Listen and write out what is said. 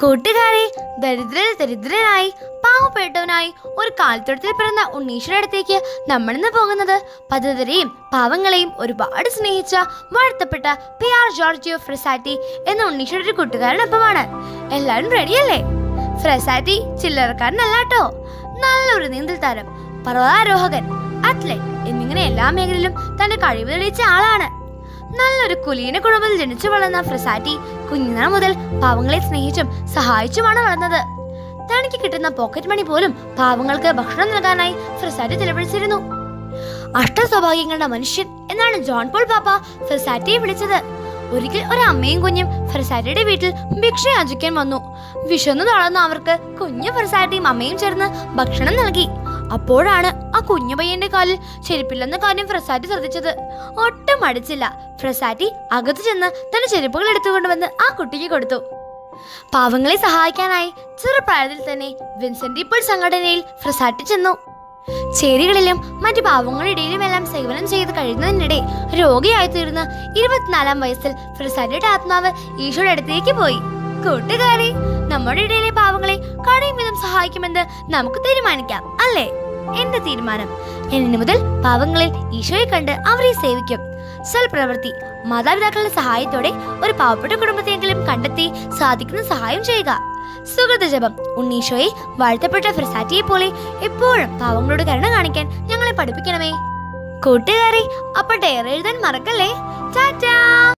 കൂട്ടുകാരെ ദരിദ്ര ദരിദ്രനായി പാവപ്പെട്ടവനായി ഒരു കാൽത്തൊഴുത്തിൽ പിറന്ന ഉണ്ണീശ്വരുടെ അടുത്തേക്ക് നമ്മളിന്ന് പോകുന്നത് പദ്ധതരെയും പാവങ്ങളെയും ഒരുപാട് സ്നേഹിച്ച വാഴ്ത്തപ്പെട്ട പി ആർ ജോർജിയോ ഫ്രെസാറ്റി എന്ന ഉണ്ണീശ്വരുടെ ഒരു കൂട്ടുകാരനൊപ്പമാണ് എല്ലാവരും റെഡിയല്ലേ ഫ്രെസാറ്റി ചില്ലറക്കാരനല്ല കേട്ടോ നല്ലൊരു നീന്തൽ താരം പർവ്വതാരോഹകൻ അത്ലറ്റ് എന്നിങ്ങനെ എല്ലാ മേഖലയിലും തന്റെ കഴിവ് തെളിയിച്ച ആളാണ് നല്ലൊരു കുലീന കുടുംബത്തിൽ ജനിച്ചു വളർന്ന ഫ്രിസാറ്റി കുഞ്ഞുനാൾ മുതൽ പാവങ്ങളെ സ്നേഹിച്ചും സഹായിച്ചുമാണ് വളർന്നത് തനിക്ക് കിട്ടുന്ന പോക്കറ്റ് മണി പോലും പാവങ്ങൾക്ക് ഭക്ഷണം നൽകാനായി ഫ്രിസാറ്റി ചെലവഴിച്ചിരുന്നു അഷ്ടസൗഭാഗ്യങ്ങളുടെ മനുഷ്യൻ എന്നാണ് ജോൺ പോൾ പാപ്പ ഫ്രിസാറ്റിയെ വിളിച്ചത് ഒരിക്കൽ ഒരു അമ്മയും കുഞ്ഞും ഫ്രിസാറ്റിയുടെ വീട്ടിൽ ഭിക്ഷ യാചിക്കാൻ വന്നു വിശന്നു തളർന്ന അവർക്ക് കുഞ്ഞു ഫ്രിസാറ്റിയും അമ്മയും ചേർന്ന് ഭക്ഷണം നൽകി അപ്പോഴാണ് ആ കുഞ്ഞു പയ്യന്റെ കാലിൽ ചെരുപ്പില്ലെന്ന കാര്യം ഫ്രസാറ്റി ശ്രദ്ധിച്ചത് ഒട്ടും മടിച്ചില്ല ഫ്രസാറ്റി അകത്തു ചെന്ന് തന്റെ ചെരുപ്പുകൾ എടുത്തുകൊണ്ടുവന്ന് ആ കുട്ടിക്ക് കൊടുത്തു പാവങ്ങളെ സഹായിക്കാനായി ചെറുപ്രായത്തിൽ തന്നെ വിൻസെന്റ് ഇപ്പോൾ സംഘടനയിൽ ഫ്രസാറ്റി ചെന്നു ചേരികളിലും മറ്റു പാവങ്ങളിടയിലുമെല്ലാം സേവനം ചെയ്ത് കഴിയുന്നതിനിടെ രോഗിയായി തീർന്ന ഇരുപത്തിനാലാം വയസ്സിൽ ഫ്രിസാറ്റിയുടെ ആത്മാവ് ഈശോയുടെ അടുത്തേക്ക് പോയി കൂട്ടുകാരെ നമ്മുടെ ഇടയിലെ പാവങ്ങളെ കടയും വിധം സഹായിക്കുമെന്ന് നമുക്ക് തീരുമാനിക്കാം അല്ലേ എന്റെ തീരുമാനം ഇനി മുതൽ പാവങ്ങളിൽ ഈശോയെ കണ്ട് അവരെ സേവിക്കും സൽപ്രവൃത്തി മാതാപിതാക്കളുടെ സഹായത്തോടെ ഒരു പാവപ്പെട്ട കുടുംബത്തെങ്കിലും കണ്ടെത്തി സാധിക്കുന്ന സഹായം ചെയ്യുക സുഹൃത ജപം ഉണ്ണീശോയെ വാഴ്ത്തപ്പെട്ട ഫ്രിസാറ്റിയെ പോലെ എപ്പോഴും പാവങ്ങളോട് കരുണ കാണിക്കാൻ ഞങ്ങളെ പഠിപ്പിക്കണമേ കൂട്ടുകാരെ അപ്പൊ ഡയറി എഴുതാൻ മറക്കല്ലേ ടാറ്റാ